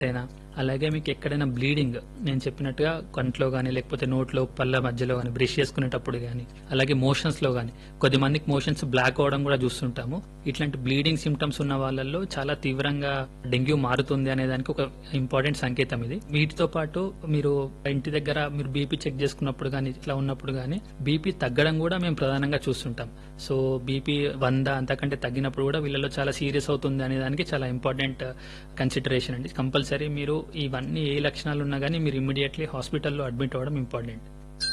అయినా అలాగే మీకు ఎక్కడైనా బ్లీడింగ్ నేను చెప్పినట్టుగా కంట్లో కానీ లేకపోతే నోట్లో పళ్ళ మధ్యలో కానీ బ్రష్ చేసుకునేటప్పుడు కానీ అలాగే మోషన్స్ లో కానీ కొద్ది మందికి మోషన్స్ బ్లాక్ అవడం కూడా చూస్తుంటాము ఇట్లాంటి బ్లీడింగ్ సిమ్టమ్స్ ఉన్న వాళ్ళల్లో చాలా తీవ్రంగా డెంగ్యూ మారుతుంది అనే దానికి ఒక ఇంపార్టెంట్ సంకేతం ఇది వీటితో పాటు మీరు ఇంటి దగ్గర మీరు బీపీ చెక్ చేసుకున్నప్పుడు కానీ ఇట్లా ఉన్నప్పుడు కానీ బీపీ తగ్గడం కూడా మేము ప్రధానంగా చూస్తుంటాం సో బీపీ వంద అంతకంటే తగ్గినప్పుడు కూడా వీళ్ళలో చాలా సీరియస్ అవుతుంది అనే దానికి చాలా ఇంపార్టెంట్ కన్సిడరేషన్ అండి కంపల్సరీ మీరు ఇవన్నీ ఏ లక్షణాలు ఉన్నా కానీ మీరు ఇమీడియట్లీ హాస్పిటల్లో అడ్మిట్ అవ్వడం important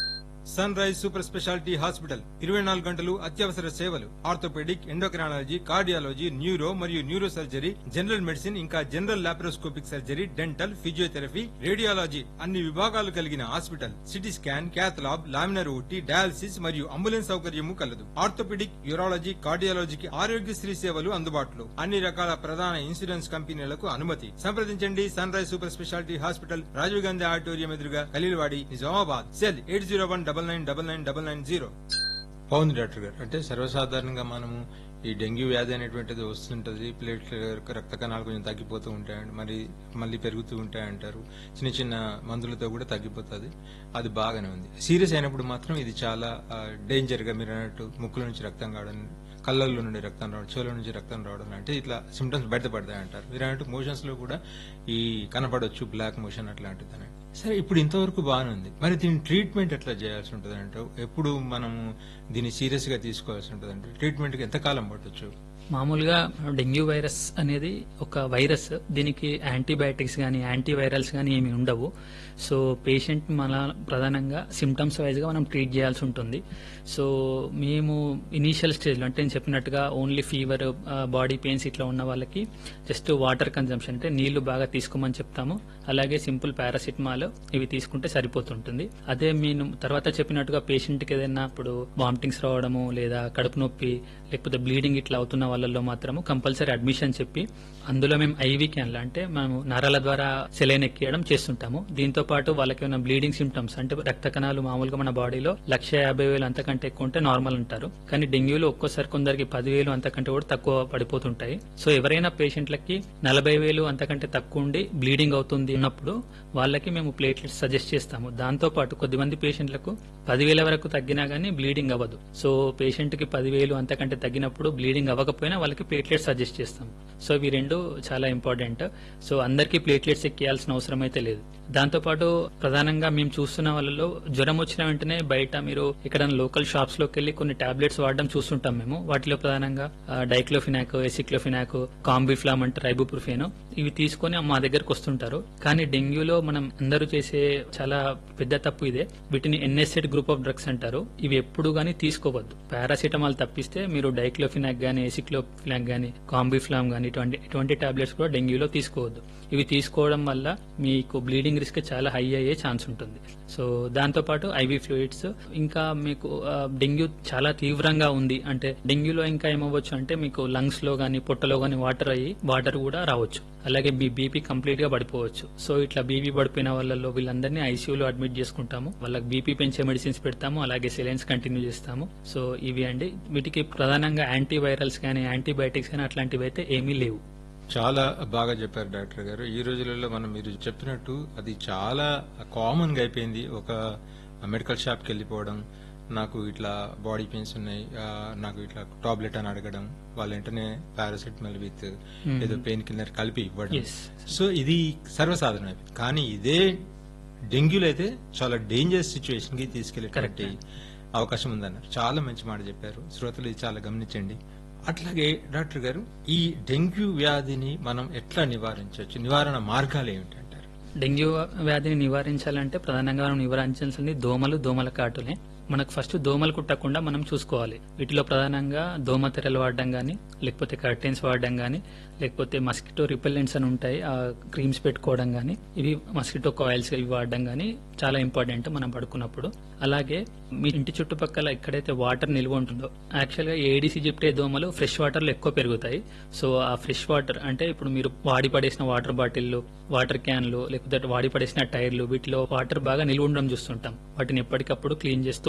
sun rise super speciality hospital ఇరవై నాలుగు గంటలు అత్యవసర సేవలు ఆర్థోపెడిక్ ఎండోక్రానాలజీ కార్డియాలజీ న్యూరో మరియు న్యూరో సర్జరీ జనరల్ మెడిసిన్ ఇంకా general laparoscopic surgery dental physiotherapy radiology అన్ని విభాగాలు కలిగిన hospital CT scan cath lab laminar OT dialysis మరియు అంబులెన్స్ సౌకర్యము కలదు ఆర్థోపెడిక్ యూరాలజీ కార్డియాలజీకి ఆరోగ్యశ్రీ సేవలు అందుబాటులో అన్ని రకాల ప్రధాన ఇన్సూరెన్స్ కంపెనీలకు అనుమతి సంప్రదించండి sun rise super speciality hospital Rajiv Gandhi auditorium ఎదురుగా Khaleelwadi Nizamabad cell eight zero one double nine double nine double nine zero బాగుంది డాక్టర్ గారు అంటే సర్వసాధారణంగా మనము ఈ డెంగ్యూ వ్యాధి అనేటువంటిది వస్తుంటది ప్లేట్ల రక్త కణాలు కొంచెం తగ్గిపోతూ ఉంటాయండి మరి మళ్ళీ పెరుగుతూ ఉంటాయంటారు చిన్న చిన్న మందులతో కూడా తగ్గిపోతుంది అది బాగానే ఉంది సీరియస్ అయినప్పుడు మాత్రం ఇది చాలా డేంజర్ గా మీరు అన్నట్టు ముక్కుల నుంచి రక్తం కావడం కళ్ళల్లో నుండి రక్తం రావడం చెవుల నుంచి రక్తం రావడం అంటే ఇట్లా సిమ్టమ్స్ బయటపడతాయి అంటారు మీరు అన్నట్టు మోషన్స్ లో కూడా ఈ కనపడొచ్చు బ్లాక్ మోషన్ అట్లాంటిది అని సరే ఇప్పుడు ఇంతవరకు బాగానే ఉంది మరి దీని ట్రీట్మెంట్ ఎట్లా చేయాల్సి ఉంటుంది అంటే ఎప్పుడు మనము దీన్ని సీరియస్ గా తీసుకోవాల్సి ఉంటుంది అంటే ట్రీట్మెంట్ కి ఎంతకాలం పట్టొచ్చు మామూలుగా డెంగ్యూ వైరస్ అనేది ఒక వైరస్ దీనికి యాంటీబయాటిక్స్ కానీ యాంటీవైరల్స్ కానీ ఏమి ఉండవు సో పేషెంట్ మన ప్రధానంగా సిమ్టమ్స్ వైజ్గా మనం ట్రీట్ చేయాల్సి ఉంటుంది సో మేము ఇనీషియల్ స్టేజ్లో అంటే నేను చెప్పినట్టుగా ఓన్లీ ఫీవర్ బాడీ పెయిన్స్ ఇట్లా ఉన్న వాళ్ళకి జస్ట్ వాటర్ కన్జంప్షన్ అంటే నీళ్లు బాగా తీసుకోమని చెప్తాము అలాగే సింపుల్ పారాసిటమాల్ ఇవి తీసుకుంటే సరిపోతుంటుంది అదే నేను తర్వాత చెప్పినట్టుగా పేషెంట్కి ఏదైనా ఇప్పుడు వామిటింగ్స్ రావడము లేదా కడుపు నొప్పి లేకపోతే బ్లీడింగ్ ఇట్లా అవుతున్న వాళ్ళల్లో మాత్రము కంపల్సరీ అడ్మిషన్ చెప్పి అందులో మేము ఐవీ క్యాన్లు అంటే మేము నరాల ద్వారా సెలైన్ ఎక్కియడం చేస్తుంటాము దీంతో పాటు వాళ్ళకి ఏమైనా బ్లీడింగ్ సిమ్టమ్స్ అంటే రక్త కణాలు మామూలుగా మన బాడీలో లక్ష యాభై వేలు అంతకంటే ఎక్కువ ఉంటే నార్మల్ అంటారు కానీ డెంగ్యూలో ఒక్కోసారి కొందరికి పదివేలు అంతకంటే కూడా తక్కువ పడిపోతుంటాయి సో ఎవరైనా పేషెంట్లకి నలభై వేలు అంతకంటే తక్కువ ఉండి బ్లీడింగ్ అవుతుంది ఉన్నప్పుడు వాళ్ళకి మేము ప్లేట్లెట్స్ సజెస్ట్ చేస్తాము దాంతో పాటు కొద్దిమంది పేషెంట్లకు పదివేల వరకు తగ్గినా గానీ బ్లీడింగ్ అవ్వదు సో పేషెంట్ కి పదివేలు అంతకంటే తగ్గినప్పుడు బ్లీడింగ్ అవ్వకపోయినా వాళ్ళకి ప్లేట్లెట్స్ సజెస్ట్ చేస్తాం సో ఇవి రెండు చాలా ఇంపార్టెంట్ సో అందరికీ ప్లేట్లెట్స్ ఎక్కియాల్సిన అవసరం అయితే లేదు దాంతో పాటు ప్రధానంగా మేము చూస్తున్న వాళ్ళలో జ్వరం వచ్చిన వెంటనే బయట మీరు ఇక్కడ లోకల్ షాప్స్ లోకి వెళ్ళి కొన్ని టాబ్లెట్స్ వాడడం చూస్తుంటాం మేము వాటిలో ప్రధానంగా డైక్లోఫినాక్ ఎసిక్లోఫినాక్ కాంబిఫ్లామ్ అంటే రైబుప్రూఫేన్ ఇవి తీసుకొని మా దగ్గరకు వస్తుంటారు కానీ డెంగ్యూలో మనం అందరూ చేసే చాలా పెద్ద తప్పు ఇదే వీటిని ఎన్ఎస్ఎడ్ గ్రూప్ ఆఫ్ డ్రగ్స్ అంటారు ఇవి ఎప్పుడు గానీ తీసుకోవద్దు పారాసిటమాల్ తప్పిస్తే మీరు డైక్లోఫినాక్ గానీ ఎసిక్లోఫినాక్ గానీ కాంబిఫ్లామ్ గానీ ఇటువంటి ఇటువంటి టాబ్లెట్స్ కూడా డెంగ్యూలో తీసుకోవద్దు ఇవి తీసుకోవడం వల్ల మీకు బ్లీడింగ్ రిస్క్ చాలా హై అయ్యే ఛాన్స్ ఉంటుంది సో దాంతో పాటు ఐవీ ఫ్లూయిడ్స్ ఇంకా మీకు ఆ, డెంగ్యూ చాలా తీవ్రంగా ఉంది అంటే డెంగ్యూలో ఇంకా ఏమవ్వచ్చు అంటే మీకు లంగ్స్ లో గానీ పొట్టలో గానీ వాటర్ అయ్యి వాటర్ కూడా రావచ్చు అలాగే బీ బీపీ కంప్లీట్ గా పడిపోవచ్చు సో ఇట్లా బీపీ పడిపోయిన వాళ్ళలో వీళ్ళందరినీ ఐసీయూలో అడ్మిట్ చేసుకుంటాము వాళ్ళకి బీపీ పెంచే మెడిసిన్స్ పెడతాము అలాగే సెలైన్స్ కంటిన్యూ చేస్తాము సో ఇవి అండి వీటికి ప్రధానంగా యాంటీవైరల్స్ కానీ యాంటీబయాటిక్స్ కానీ అట్లాంటివి అయితే ఏమీ లేవు చాలా బాగా చెప్పారు డాక్టర్ గారు ఈ రోజులలో మనం మీరు చెప్పినట్టు అది చాలా కామన్ గా అయిపోయింది ఒక మెడికల్ షాప్ కి వెళ్ళిపోవడం నాకు ఇట్లా బాడీ పెయిన్స్ ఉన్నాయి ఆ, నాకు ఇట్లా టాబ్లెట్ అని అడగడం వాళ్ళ వెంటనే పారాసిటమాల్ విత్ ఏదో పెయిన్ కిల్లర్ కలిపి ఇవ్వడం Yes. సో ఇది సర్వసాధారణం అయిపోయింది కానీ ఇదే డెంగ్యూలో అయితే చాలా డేంజరస్ సిచ్యువేషన్ కి తీసుకెళ్లేటువంటి అవకాశం ఉందన్నారు చాలా మంచి మాట చెప్పారు శ్రోతలు ఇది చాలా గమనించండి అట్లాగే డాక్టర్ గారు ఈ డెంగ్యూ వ్యాధిని మనం ఎట్లా నివారించవచ్చు నివారణ మార్గాలు ఏమిటంటారు డెంగ్యూ వ్యాధిని నివారించాలంటే ప్రధానంగా మనం నివారించాల్సింది దోమలు దోమల కాటులే మనకు ఫస్ట్ దోమలు కుట్టకుండా మనం చూసుకోవాలి వీటిలో ప్రధానంగా దోమ తెరలు వాడడం కానీ లేకపోతే కర్టెన్స్ వాడడం కానీ లేకపోతే మస్కిటో రిపెల్లెంట్స్ అని ఉంటాయి ఆ క్రీమ్స్ పెట్టుకోవడం కానీ ఇవి మస్కిటో కాయిల్స్ ఇవి వాడడం కానీ చాలా ఇంపార్టెంట్ మనం పడుకున్నప్పుడు అలాగే మీ ఇంటి చుట్టుపక్కల ఎక్కడైతే వాటర్ నిల్వ ఉంటుందో యాక్చువల్గా ఏడీసీ జిప్టే దోమలు ఫ్రెష్ వాటర్లో ఎక్కువ పెరుగుతాయి సో ఆ ఫ్రెష్ వాటర్ అంటే ఇప్పుడు మీరు వాడి పడేసిన వాటర్ బాటిల్లు వాటర్ క్యాన్లు లేకపోతే వాడి పడేసిన టైర్లు వీటిలో వాటర్ బాగా నిల్వ ఉండడం చూస్తుంటాం వాటిని ఎప్పటికప్పుడు క్లీన్ చేస్తూ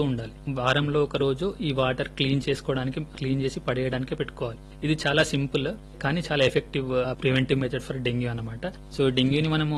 ఉండాలి వారంలో ఒక రోజు ఈ వాటర్ క్లీన్ చేసుకోవడానికి క్లీన్ చేసి పడేయడానికి పెట్టుకోవాలి ఇది చాలా సింపుల్ కానీ చాలా effective preventive method for dengue అన్నమాట సో డెంగ్యూని మనము